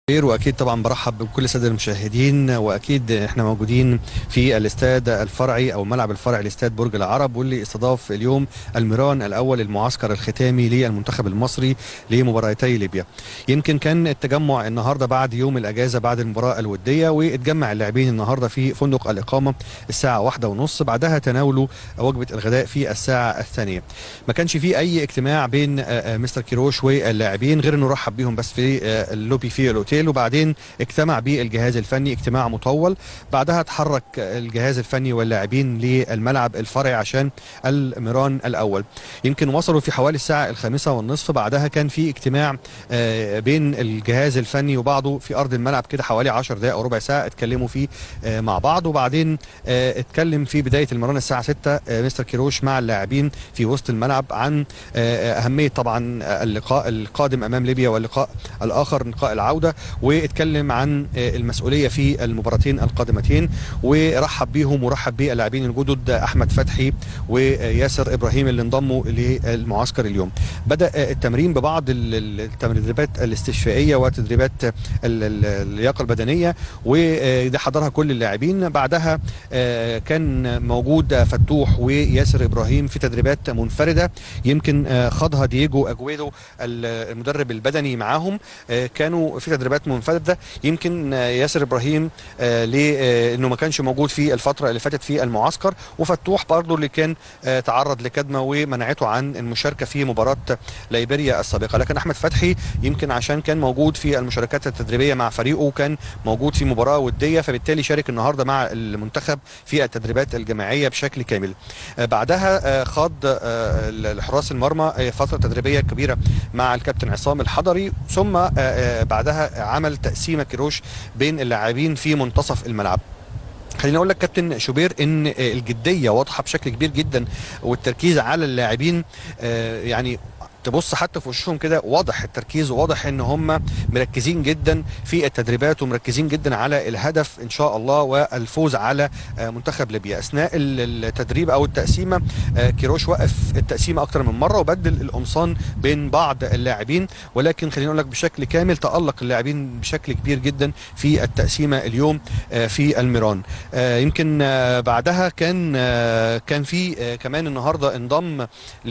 خير واكيد طبعا برحب بكل الساده المشاهدين واكيد احنا موجودين في الاستاد الفرعي او ملعب الفرعي لاستاد برج العرب واللي استضاف اليوم الميران الاول المعسكر الختامي للمنتخب المصري لمباراتي ليبيا. يمكن كان التجمع النهارده بعد يوم الاجازه بعد المباراه الوديه واتجمع اللاعبين النهارده في فندق الاقامه الساعه واحدة ونص بعدها تناولوا وجبه الغداء في الساعه الثانيه. ما كانش في اي اجتماع بين آه، آه، مستر كيروش واللاعبين غير انه رحب بيهم بس في آه، اللوبي في الاوتيل وبعدين اجتمع بالجهاز الفني اجتماع مطول بعدها تحرك الجهاز الفني واللاعبين للملعب الفرعي عشان الميران الاول يمكن وصلوا في حوالي الساعه الخامسة والنصف بعدها كان في اجتماع آه، بين الجهاز الفني وبعضه في ارض الملعب كده حوالي 10 دقائق او ربع ساعه اتكلموا فيه آه، مع بعض وبعدين آه، اتكلم في بدايه الميران الساعه 6 آه، مستر كيروش مع اللاعبين في وسط الملعب عن آه، اهميه طبعا اللقاء القادم امام ليبيا واللقاء الاخر لقاء العوده واتكلم عن آه، المسؤوليه في المباراتين القادمتين ورحب بيهم ورحب باللاعبين الجدد احمد فتحي وياسر ابراهيم اللي انضموا للمعسكر اليوم بدا آه، التمرين ببعض ال- ال- التدريبات الاستشفائيه وتدريبات ال- ال- اللياقه البدنيه وده حضرها كل اللاعبين بعدها آه، كان موجود فتوح وياسر ابراهيم في تدريبات منفرده يمكن آه، خاضها دييجو اجويدو المدرب البدني معاهم آه، كانوا في تدريبات منفرده يمكن آه، ياسر ابراهيم آه، لانه ما كانش موجود في الفتره اللي فاتت في المعسكر وفتوح برضه اللي كان آه، تعرض لكدمه ومنعته عن المشاركه في مباراه ليبيريا السابقه لكن احمد فتحي يمكن عشان كان موجود في المشاركات التدريبيه مع فريقه وكان موجود في مباراه وديه فبالتالي شارك النهارده مع المنتخب في التدريبات الجماعيه بشكل كامل آه، بعدها آه، خاض آه، الحراس المرمى آه، فتره تدريبيه كبيره مع الكابتن عصام الحضري ثم آه، آه، بعدها عمل تقسيمه كيروش بين اللاعبين في منتصف الملعب خليني اقول لك كابتن شوبير ان آه، الجديه واضحه بشكل كبير جدا والتركيز على اللاعبين آه، يعني تبص حتى في وشهم كده واضح التركيز وواضح ان هم مركزين جدا في التدريبات ومركزين جدا على الهدف ان شاء الله والفوز على آه، منتخب ليبيا اثناء ال- التدريب او التقسيمه آه، كيروش وقف التقسيمه اكتر من مره وبدل القمصان بين بعض اللاعبين ولكن خليني اقول لك بشكل كامل تالق اللاعبين بشكل كبير جدا في التقسيمه اليوم آه، في الميران آه، يمكن آه، بعدها كان آه، كان في آه، كمان النهارده انضم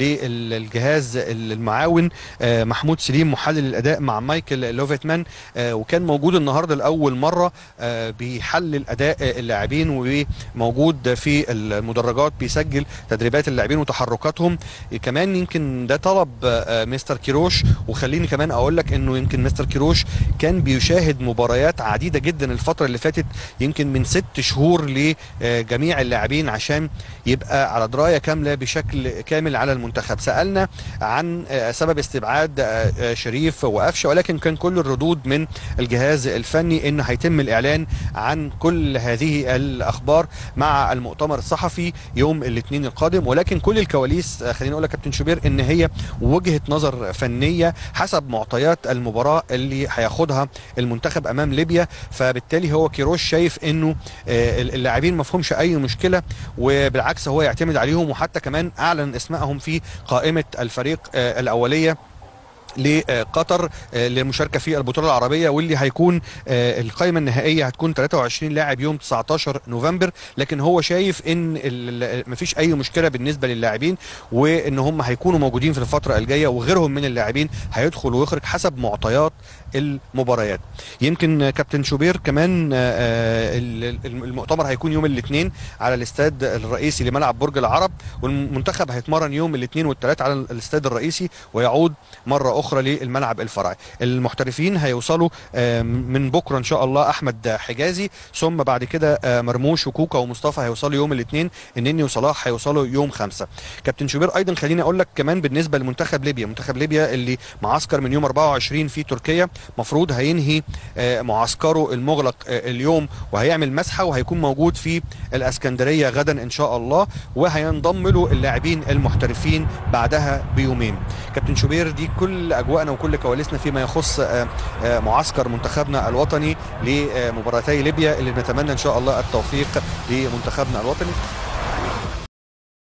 للجهاز المعاون آه، محمود سليم محلل الاداء مع مايكل لوفيتمان آه، وكان موجود النهارده لاول مره آه، بيحلل اداء اللاعبين وموجود في المدرجات بيسجل تدريبات اللاعبين وتحركاتهم كمان يمكن ده طلب آه، مستر كيروش وخليني كمان اقول لك انه يمكن مستر كيروش كان بيشاهد مباريات عديده جدا الفتره اللي فاتت يمكن من ست شهور لجميع اللاعبين عشان يبقى على درايه كامله بشكل كامل على المنتخب سالنا عن آه، سبب استبعاد آه، آه، شريف وقفشه ولكن كان كل الردود من الجهاز الفني ان هيتم الاعلان عن كل هذه الاخبار مع المؤتمر الصحفي يوم الاثنين القادم ولكن كل الكواليس آه، خليني اقول لك يا كابتن شوبير ان هي وجهه نظر فنيه حسب معطيات المباراه اللي هياخدها المنتخب امام ليبيا فبالتالي هو كيروش شايف انه آه، اللاعبين ما فيهمش اي مشكله وبالعكس هو يعتمد عليهم وحتى كمان اعلن اسمائهم في قائمه الفريق آه، الاوليه لقطر آه، للمشاركه في البطوله العربيه واللي هيكون آه، القائمه النهائيه هتكون 23 لاعب يوم 19 نوفمبر لكن هو شايف ان ال- ال- مفيش اي مشكله بالنسبه للاعبين وان هم هيكونوا موجودين في الفتره الجايه وغيرهم من اللاعبين هيدخل ويخرج حسب معطيات المباريات يمكن آه، كابتن شوبير كمان آه، آه، ال- ال- المؤتمر هيكون يوم الاثنين على الاستاد الرئيسي لملعب برج العرب والمنتخب هيتمرن يوم الاثنين والثلاث على الاستاد الرئيسي ويعود مره اخرى للملعب الفرعي المحترفين هيوصلوا آه، من بكره ان شاء الله احمد حجازي ثم بعد كده آه، مرموش وكوكا ومصطفى هيوصلوا يوم الاثنين النني وصلاح هيوصلوا يوم خمسة كابتن شوبير ايضا خليني اقول لك كمان بالنسبه لمنتخب ليبيا منتخب ليبيا اللي معسكر من يوم 24 في تركيا مفروض هينهي آه، معسكره المغلق آه، اليوم وهيعمل مسحه وهيكون موجود في الاسكندريه غدا ان شاء الله وهينضم له اللاعبين المحترفين بعدها بيومين كابتن شوبير دي كل اجواءنا وكل كواليسنا فيما يخص آه، آه، معسكر منتخبنا الوطني لمباراتي ليبيا اللي بنتمنى ان شاء الله التوفيق لمنتخبنا الوطني